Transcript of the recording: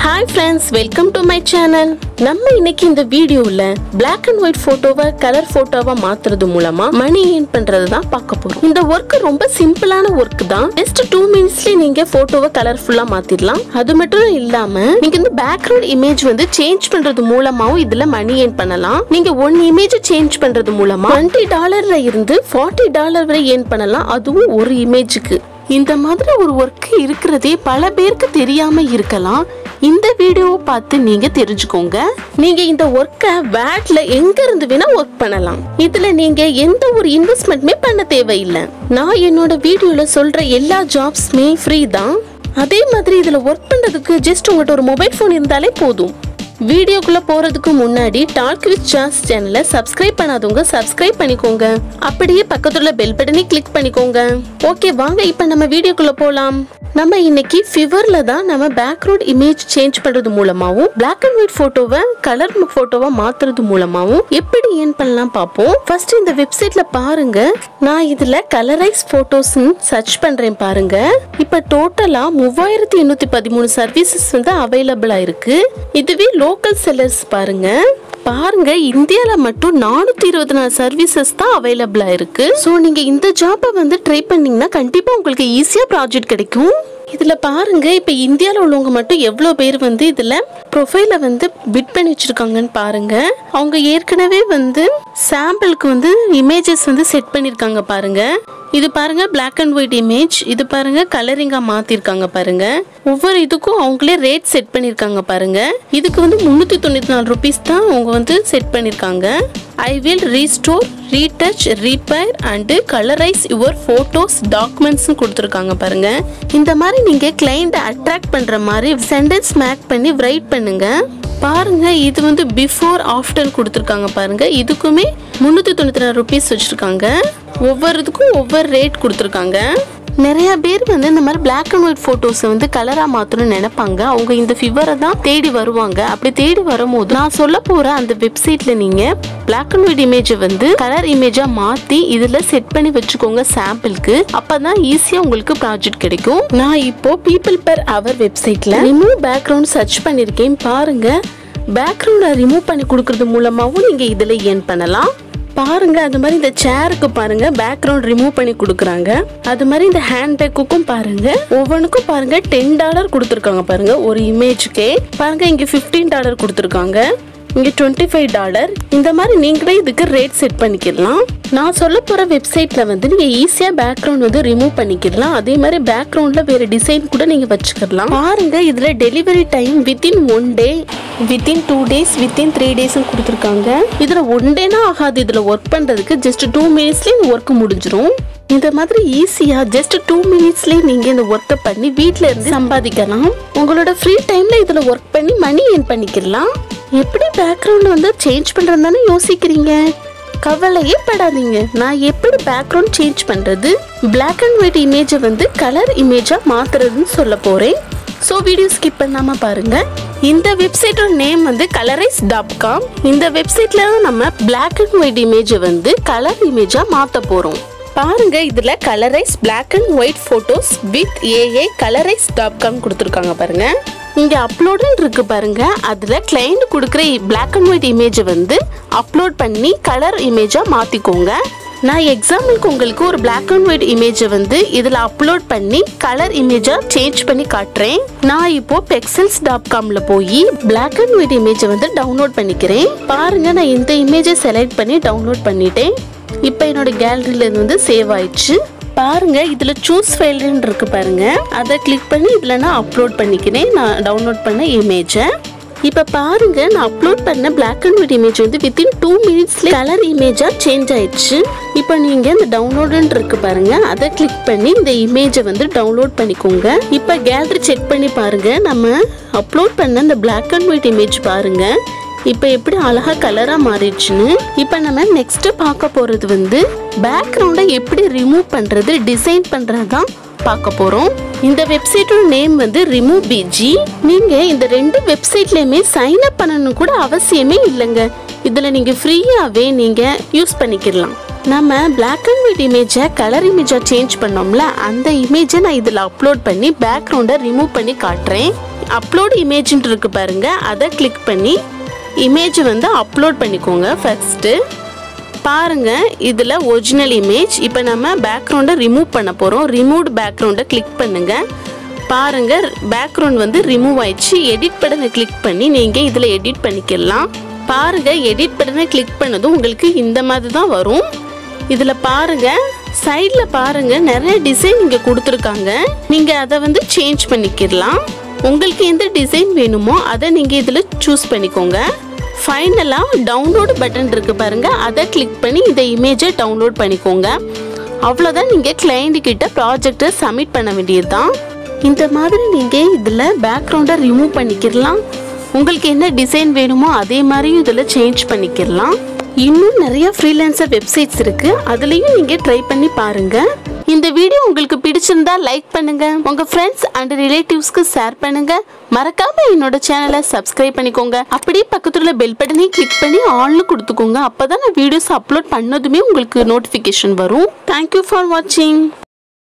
hi friends welcome to my channel நம்ம இன்னைக்கு இந்த வீடியோவில் Black அண்ட் ஒயிட் போட்டோவை கலர் போட்டோவா மாத்துறது மூலமா மணி ஏர்ன் பண்றது தான் பார்க்க போறோம் இந்த ஒர்க் ரொம்ப சிம்பிளான ஒர்க் தான் ஜஸ்ட் டூ மினிட்ஸ்ல நீங்க போட்டோவை கலர்ஃபுல்லா மாத்திடலாம் அது மட்டும் இல்லாம நீங்க இந்த பேக்ரவுண்ட் இமேஜ் வந்து சேஞ்ச் பண்றது மூலமாவும் இதுல மணி ஏர்ன் பண்ணலாம் நீங்க ஒன் இமேஜ் சேஞ்ச் பண்றது மூலமா டுவெண்ட்டி டாலர்ல இருந்து ஃபார்ட்டி டாலர் வரை ஏர்ன் பண்ணலாம் அதுவும் ஒரு இமேஜுக்கு இந்த மாதிரி ஒரு ஒர்க் இருக்கிறதே பல பேருக்கு தெரியாம இருக்கலாம் இந்த வீடியோவை பார்த்து நீங்க தெரிஞ்சுக்கோங்க நீங்க இந்த ஒர்க்கை வேட்ல எங்க இருந்து வேணா ஒர்க் பண்ணலாம் இதுல நீங்க எந்த ஒரு இன்வெஸ்ட்மெண்ட்டுமே பண்ண தேவையில்லை நான் என்னோட வீடியோல சொல்ற எல்லா ஜாப்ஸ்மே ஃப்ரீ தான் அதே மாதிரி இதுல ஒர்க் பண்றதுக்கு ஜஸ்ட் உங்கள்கிட்ட ஒரு மொபைல் ஃபோன் இருந்தாலே போதும் வீடியோக்குள்ள போறதுக்கு முன்னாடி டாக் வித் சான்ஸ் சேனலை சப்ஸ்கிரைப் பண்ணாதவங்க சப்ஸ்கிரைப் பண்ணிக்கோங்க அப்படியே பக்கத்துல பெல் பட்டனை கிளிக் பண்ணிக்கோங்க ஓகே வாங்க இப்போ நம்ம வீடியோக்குள்ள போலாம் நம்ம இன்னைக்கு ஃபிவர்ல தான் நம்ம பேக்ரவுண்ட் இமேஜ் சேஞ்ச் பண்றது மூலமாவும் Black அண்ட் ஒயிட் போட்டோவை கலர் போட்டோவா மாத்துறது மூலமாவும் எப்படி ஏன் பண்ணலாம் பார்ப்போம் ஃபர்ஸ்ட் இந்த வெப்சைட்ல பாருங்க நான் இதுல கலரைஸ் போட்டோஸ் சர்ச் பண்றேன் பாருங்க இப்ப டோட்டலா மூவாயிரத்தி எண்ணூத்தி பதிமூணு சர்வீசஸ் வந்து அவைலபிளா இருக்கு இதுவே லோக்கல் செல்லர்ஸ் பாருங்க பாருங்க இந்தியால மட்டும் நானூத்தி இருபத்தி நாலு சர்வீசஸ் தான் அவைலபிளா இருக்கு ஸோ நீங்க இந்த ஜாப்பை வந்து ட்ரை பண்ணீங்கன்னா கண்டிப்பா உங்களுக்கு ஈஸியா ப்ராஜெக்ட் கிடைக்கும் இதுல பாருங்க இப்ப இந்தியால உள்ளவங்க மட்டும் எவ்வளவு பேர் வந்து இதுல ப்ரொஃபைல வந்து பிட் பண்ணி வச்சிருக்காங்கன்னு பாருங்க அவங்க ஏற்கனவே வந்து சாம்பிளுக்கு வந்து இமேஜஸ் வந்து செட் பண்ணிருக்காங்க பாருங்க இது பாருங்க Black அண்ட் ஒயிட் இமேஜ் இது பாருங்க கலரிங்கா மாத்திருக்காங்க பாருங்க ஒவ்வொரு இதுக்கும் அவங்களே ரேட் செட் பண்ணிருக்காங்க பாருங்க இதுக்கு வந்து முன்னூத்தி தொண்ணூத்தி நாலு ருபீஸ் தான் அவங்க வந்து செட் பண்ணிருக்காங்க I will restore retouch repair and colourise your photos documents கொடுத்துருக்காங்க பாருங்க இந்த மாதிரி நீங்க கிளைண்ட்டை அட்ராக்ட் பண்ற மாதிரி சென்டென்ஸ் மேக் பண்ணி ரைட் பண்ணுங்க பாருங்க இது வந்து பிஃபோர் ஆஃப்டர் கொடுத்துருக்காங்க பாருங்க இதுக்குமே முந்நூற்றி தொண்ணூற்றி நாலு ருபீஸ் வச்சுருக்காங்க ஒவ்வொரு இதுக்கும் ஒவ்வொரு ரேட் கொடுத்துருக்காங்க நிறைய பேர் வந்து இந்த மாதிரி Black அண்ட் ஒயிட் ஃபோட்டோஸை வந்து கலராக மாற்றணும்னு நினைப்பாங்க அவங்க இந்த ஃபிவரை தான் தேடி வருவாங்க அப்படி தேடி வரும்போது நான் சொல்ல போகிற அந்த வெப்சைட்டில் நீங்கள் Black அண்ட் ஒயிட் இமேஜை வந்து கலர் இமேஜாக மாற்றி இதில் செட் பண்ணி வச்சுக்கோங்க சாம்பிளுக்கு அப்போ தான் ஈஸியாக உங்களுக்கு ப்ராஜெக்ட் கிடைக்கும் நான் இப்போ பீப்புள் பெர் அவர் வெப்சைட்டில் ரிமூவ் பேக்ரவுண்ட் சர்ச் பண்ணியிருக்கேன் பாருங்க பேக்ரவுண்டை ரிமூவ் பண்ணி கொடுக்கறது மூலமாகவும் நீங்கள் இதில் ஏர்ன் பண்ணலாம் பாருங்க அது மாதிரி இந்த சேருக்கு பாருங்க பேக்ரவுண்ட் ரிமூவ் பண்ணி கொடுக்குறாங்க அது மாதிரி இந்த ஹேண்ட் பேக்குக்கும் பாருங்க ஒவ்வொன்றுக்கும் பாருங்க டென் டாலர் கொடுத்துருக்காங்க பாருங்க ஒரு இமேஜுக்கே பாருங்க இங்க 15 டாலர் கொடுத்துருக்காங்க இங்க 25 ஃபைவ் டாலர் இந்த மாதிரி நீங்களே இதுக்கு ரேட் செட் பண்ணிக்கலாம் நான் சொல்ல போற வெப்சைட்ல வந்து நீங்க ஈஸியா பேக்ரவுண்ட் வந்து ரிமூவ் பண்ணிக்கலாம் அதே மாதிரி பேக்ரவுண்ட்ல வேற டிசைன் கூட நீங்க வச்சுக்கலாம் பாருங்க இதுல delivery time within one day within two days within three டேஸ்னு கொடுத்துருக்காங்க இதுல ஒன் டேனா ஆகாது இதுல ஒர்க் பண்றதுக்கு ஜஸ்ட் டூ மினிட்ஸ்லயே இந்த ஒர்க் முடிஞ்சிரும் இந்த மாதிரி ஈஸியா ஜஸ்ட் டூ மினிட்ஸ்லயே நீங்க இந்த ஒர்க்கை பண்ணி வீட்ல இருந்து சம்பாதிக்கலாம் உங்களோட ஃப்ரீ டைம்ல இதுல ஒர்க் பண்ணி மணி ஏர்ன் பண்ணிக்கலாம் எப்படி பேக்ரவுண்ட் வந்து சேஞ்ச் பண்றது தானே யோசிக்கிறீங்க கவலையே படாதீங்க நான் எப்படி பேக்ரவுண்ட் சேஞ்ச் பண்றது Black அண்ட் ஒயிட் இமேஜை வந்து கலர் இமேஜா மாத்துறதுன்னு சொல்ல போறேன் ஸோ வீடியோ ஸ்கிப் பண்ணாம பாருங்க இந்த வெப்சைட்டோட நேம் வந்து கலரைஸ் டாட் காம் இந்த வெப்சைட்ல தான் நம்ம Black அண்ட் ஒயிட் இமேஜை வந்து கலர் இமேஜா மாத்த போறோம் பாருங்க இதுல colourise Black and white photos with ஏஏ கலரைஸ் டாட் காம் கொடுத்துருக்காங்க பாருங்க இங்க அப்லோடுன்னு இருக்கு பாருங்க அதுல கிளைண்ட் கொடுக்குற Black அண்ட் ஒயிட் இமேஜை வந்து அப்லோட் பண்ணி கலர் இமேஜா மாத்திக்கோங்க நான் எக்ஸாம்பிளுக்கு உங்களுக்கு ஒரு Black அண்ட் ஒயிட் இமேஜை வந்து இதில் அப்லோட் பண்ணி கலர் இமேஜாக சேஞ்ச் பண்ணி காட்டுறேன் நான் இப்போ பெக்சல்ஸ் டாட் காமில் போய் Black அண்ட் ஒயிட் இமேஜை வந்து டவுன்லோட் பண்ணிக்கிறேன் பாருங்க நான் இந்த இமேஜை செலக்ட் பண்ணி டவுன்லோட் பண்ணிட்டேன் இப்போ என்னோட கேலரியில் இது வந்து சேவ் ஆயிடுச்சு பாருங்க இதுல சூஸ் ஃபைல்னு இருக்கு பாருங்க அதை கிளிக் பண்ணி இதுல நான் அப்லோட் பண்ணிக்கிறேன் நான் டவுன்லோட் பண்ண இமேஜை இப்போ பாருங்க நான் அப்லோட் பண்ண Black அண்ட் ஒயிட் இமேஜ் வந்து வித்தின் டூ மினிட்ஸ்ல கலர் இமேஜா சேஞ்ச் ஆயிடுச்சு இப்போ நீங்க இந்த டவுன்லோடுன்னு இருக்கு பாருங்க அதை கிளிக் பண்ணி இந்த இமேஜை வந்து டவுன்லோட் பண்ணிக்கோங்க இப்போ கேலரி செக் பண்ணி பாருங்க நம்ம அப்லோட் பண்ண இந்த Black அண்ட் ஒயிட் இமேஜ் பாருங்க இப்போ எப்படி அழகா கலரா மாறிடுச்சுன்னு இப்போ நம்ம நெக்ஸ்ட் பார்க்க போறது வந்து பேக்ரவுண்டை எப்படி ரிமூவ் பண்றது டிசைன் பண்றது தான் பார்க்க போறோம் இந்த வெப்சைட்டோட நேம் வந்து ரிமூவ் பிஜி நீங்க இந்த ரெண்டு வெப்சைட்லயுமே சைன் அப் பண்ணணும் கூட அவசியமே இல்லைங்க இதுல நீங்க ஃப்ரீயாவே நீங்க யூஸ் பண்ணிக்கலாம் நம்ம Black அண்ட் ஒயிட் இமேஜை கலர் இமேஜாக சேஞ்ச் பண்ணோம்ல அந்த இமேஜை நான் இதில் அப்லோட் பண்ணி பேக்ரவுண்டை ரிமூவ் பண்ணி காட்டுறேன் அப்லோட் இமேஜ்னு இருக்கு பாருங்க அதை கிளிக் பண்ணி இமேஜ் வந்து அப்லோட் பண்ணிக்கோங்க ஃபர்ஸ்ட்டு பாருங்க இதில் ஒரிஜினல் இமேஜ் இப்போ நம்ம பேக்ரவுண்டை ரிமூவ் பண்ண போகிறோம் ரிமூவ்டு பேக்ரவுண்டை கிளிக் பண்ணுங்க பாருங்க பேக்ரவுண்ட் வந்து ரிமூவ் ஆயிடுச்சு எடிட் பட்டனை கிளிக் பண்ணி நீங்கள் இதில் எடிட் பண்ணிக்கலாம் பாருங்க எடிட் பட்டனை கிளிக் பண்ணதும் உங்களுக்கு இந்த மாதிரி தான் வரும் இதில் பாருங்க சைடில் பாருங்க நிறைய டிசைன் இங்கே கொடுத்துருக்காங்க நீங்கள் அதை வந்து சேஞ்ச் பண்ணிக்கலாம் உங்களுக்கு எந்த டிசைன் வேணுமோ அதை நீங்கள் இதில் சூஸ் பண்ணிக்கோங்க ஃபைனலாக டவுன்லோடு பட்டன் இருக்கு பாருங்க அதை கிளிக் பண்ணி இந்த இமேஜை டவுன்லோட் பண்ணிக்கோங்க அவ்வளோதான் நீங்கள் கிளைண்ட் கிட்ட ப்ராஜெக்டை சப்மிட் பண்ண வேண்டியது தான் இந்த மாதிரி நீங்கள் இதில் பேக்ரவுண்டை ரிமூவ் பண்ணிக்கிடலாம் உங்களுக்கு என்ன டிசைன் வேணுமோ அதே மாதிரியும் இதில் சேஞ்ச் பண்ணிக்கிடலாம் இன்னும் நிறைய ஃப்ரீலான்சர் வெப்சைட்ஸ் இருக்கு அதுலயும் நீங்க ட்ரை பண்ணி பாருங்க இந்த வீடியோ உங்களுக்கு பிடிச்சிருந்தா லைக் பண்ணுங்க உங்க ஃப்ரெண்ட்ஸ் அண்ட் ரிலேட்டிவ்ஸ்க்கு ஷேர் பண்ணுங்க மறக்காம என்னோட சேனலை சப்ஸ்கிரைப் பண்ணிக்கோங்க அப்படியே பக்கத்துல உள்ள பெல் பட்டனையும் கிளிக் பண்ணி ஆல்னு கொடுத்துக்கோங்க அப்பதான் நான் வீடியோஸ் அப்லோட் பண்ணதுமே உங்களுக்கு நோட்டிஃபிகேஷன் வரும் தேங்க்யூ ஃபார் வாட்சிங்